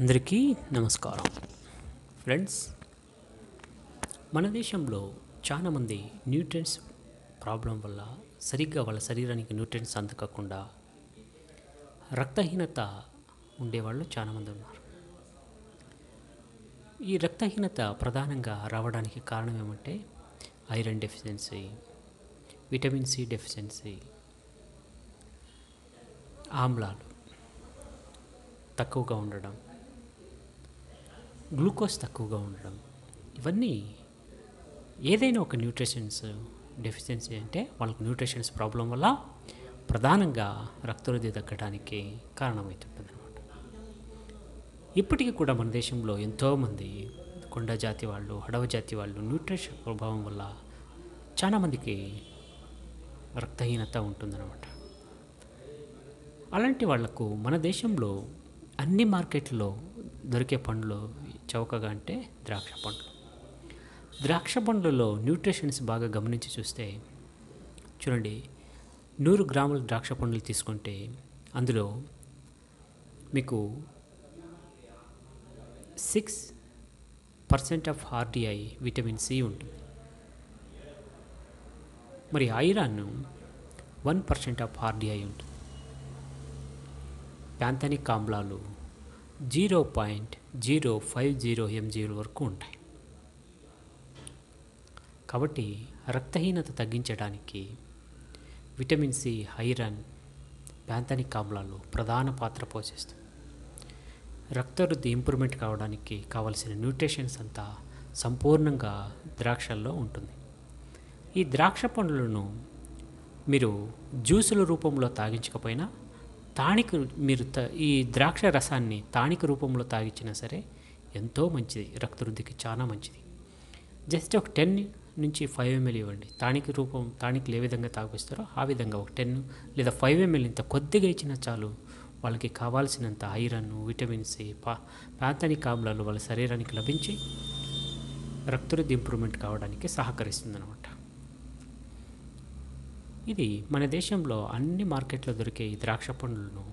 అందరికీ నమస్కారం ఫ్రెండ్స్ మన దేశంలో చాలామంది న్యూట్రియంట్స్ ప్రాబ్లం వల్ల సరిగ్గా వాళ్ళ శరీరానికి న్యూట్రియంట్స్ అందకకుండా రక్తహీనత ఉండేవాళ్ళు చాలామంది ఉన్నారు ఈ రక్తహీనత ప్రధానంగా రావడానికి కారణం ఏమంటే iron deficiency vitamin C deficiency ఆమ్లాలు తక్కువగా ఉండడం గ్లూకోజ్ తక్కువగా ఉండడం ఇవన్నీ ఏదైనా ఒక న్యూట్రిషన్స్ డెఫిషియన్సీ అంటే వాళ్ళకు న్యూట్రిషన్స్ ప్రాబ్లం వల్ల ప్రధానంగా రక్తవృద్ధి తగ్గడానికి కారణమవుతుంటుంది అనమాట ఇప్పటికీ కూడా మన దేశంలో ఎంతోమంది కొండ జాతి వాళ్ళు అడవి జాతి వాళ్ళు న్యూట్రిషన్ ప్రభావం వల్ల చాలామందికి రక్తహీనత ఉంటుందన్నమాట అలాంటి వాళ్లకు మన దేశంలో అన్ని మార్కెట్లో దొరికే పండ్లు చౌకగా అంటే ద్రాక్ష పండ్లు ద్రాక్ష పండ్లలో న్యూట్రిషన్స్ బాగా గమనించి చూస్తే చూడండి నూరు గ్రాముల ద్రాక్ష పండ్లు తీసుకుంటే అందులో మీకు six percent of RDI vitamin C ఉంటుంది మరి iron one percent of RDI ఉంటుంది ప్యాంథనిక్ ఆమ్లాలు zero point zero five zero ఎంజీల వరకు ఉంటాయి కాబట్టి రక్తహీనత తగ్గించడానికి విటమిన్ సి ఐరన్ ప్యాంథనిక్ ఆమ్లాలు ప్రధాన పాత్ర పోషిస్తాయి రక్తవృద్ధి ఇంప్రూవ్మెంట్ కావడానికి కావలసిన న్యూట్రిషన్స్ అంతా సంపూర్ణంగా ద్రాక్షల్లో ఉంటుంది ఈ ద్రాక్ష పండ్లను మీరు జ్యూసుల రూపంలో తాగించకపోయినా తాణిక మీరు త ఈ ద్రాక్ష రసాన్ని తాణిక రూపంలో తాగించినా సరే ఎంతో మంచిది రక్తవృద్ధికి చాలా మంచిది జస్ట్ ఒక టెన్ నుంచి ఫైవ్ ఎంఎల్ ఇవ్వండి తాణిక రూపం తాణికలు ఏ విధంగా తాగిస్తారో ఆ విధంగా ఒక టెన్ లేదా ఫైవ్ ఎంఎల్ ఇంత కొద్దిగా ఇచ్చినా చాలు వాళ్ళకి కావాల్సినంత ఐరన్ విటమిన్ సి పా ప్యాంథనిక్ ఆమ్లాలు వాళ్ళ శరీరానికి లభించి రక్తవృద్ధి ఇంప్రూవ్మెంట్ కావడానికి సహకరిస్తుందన్నమాట ఇది మన దేశంలో అన్ని మార్కెట్లో దొరికే ఈ ద్రాక్ష పండ్లను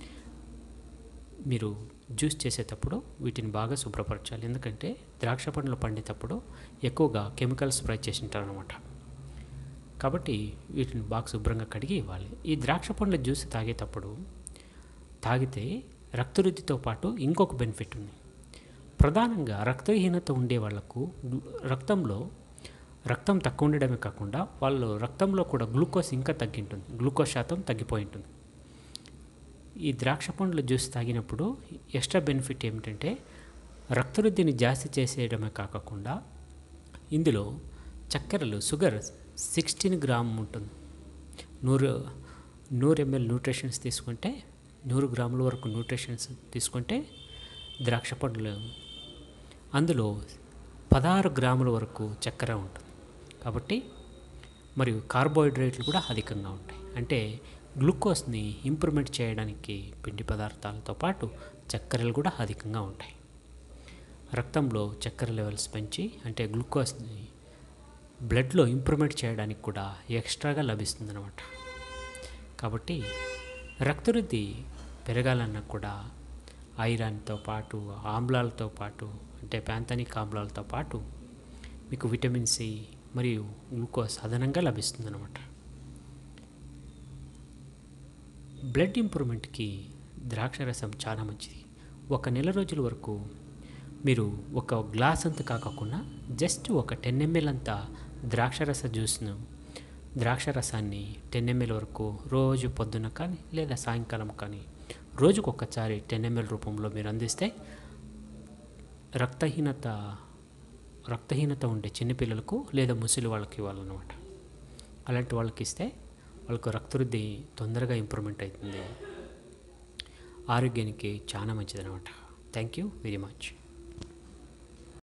మీరు జ్యూస్ చేసేటప్పుడు వీటిని బాగా శుభ్రపరచాలి ఎందుకంటే ద్రాక్ష పండ్లు పండేటప్పుడు ఎక్కువగా కెమికల్స్ స్ప్రే చేసి ఉంటారనమాట కాబట్టి వీటిని బాగా శుభ్రంగా కడిగి ఇవ్వాలి ఈ ద్రాక్ష పండ్ల జ్యూస్ తాగేటప్పుడు తాగితే రక్తవృద్ధితో పాటు ఇంకొక బెనిఫిట్ ఉంది ప్రధానంగా రక్తహీనత ఉండే వాళ్లకు రక్తంలో రక్తం తక్కువ ఉండడమే కాకుండా వాళ్ళు రక్తంలో కూడా గ్లూకోజ్ ఇంకా తగ్గింటుంది గ్లూకోజ్ శాతం తగ్గిపోయి ఉంటుంది ఈ ద్రాక్ష పండ్ల జ్యూస్ తాగినప్పుడు ఎక్స్ట్రా బెనిఫిట్ ఏమిటంటే రక్తవృద్ధిని జాస్తి చేసేయడమే కాకుండా ఇందులో చక్కెరలు షుగర్ సిక్స్టీన్ గ్రామ్ ఉంటుంది నూరు నూరు ఎంఎల్ న్యూట్రిషన్స్ తీసుకుంటే నూరు గ్రాముల వరకు న్యూట్రిషన్స్ తీసుకుంటే ద్రాక్ష పండ్లు అందులో పదహారు గ్రాముల వరకు చక్కెర ఉంటుంది కాబట్టి మరియు కార్బోహైడ్రేట్లు కూడా అధికంగా ఉంటాయి అంటే గ్లూకోజ్ని ఇంప్రూవ్మెంట్ చేయడానికి పిండి పదార్థాలతో పాటు చక్కెరలు కూడా అధికంగా ఉంటాయి రక్తంలో చక్కెర లెవెల్స్ పెంచి అంటే గ్లూకోజ్ని బ్లడ్లో ఇంప్రూవ్మెంట్ చేయడానికి కూడా ఎక్స్ట్రాగా లభిస్తుందన్నమాట కాబట్టి రక్తవృద్ధి పెరగాలన్నా కూడా ఐరన్తో పాటు ఆమ్లాలతో పాటు అంటే ప్యాంథనిక్ ఆమ్లాలతో పాటు మీకు విటమిన్ సి మరియు గ్లూకోజ్ అదనంగా లభిస్తుందన్నమాట బ్లడ్ ఇంప్రూవ్మెంట్కి ద్రాక్ష రసం చాలా మంచిది ఒక నెల రోజుల వరకు మీరు ఒక గ్లాస్ అంత కాకుండా జస్ట్ ఒక టెన్ ఎంఎల్ అంతా ద్రాక్షరస జ్యూస్ను ద్రాక్ష రసాన్ని టెన్ ఎంఎల్ వరకు రోజు పొద్దున కానీ లేదా సాయంకాలం కానీ రోజుకు ఒక్కసారి టెన్ ఎంఎల్ రూపంలో మీరు అందిస్తే రక్తహీనత రక్తహీనత ఉండే చిన్నపిల్లలకు లేదా ముసలి వాళ్ళకి ఇవ్వాలన్నమాట అలాంటి వాళ్ళకి ఇస్తే వాళ్ళకు రక్తవృద్ధి తొందరగా ఇంప్రూవ్మెంట్ అవుతుంది ఆరోగ్యానికి చాలా మంచిదన్నమాట థ్యాంక్ యూ వెరీ మచ్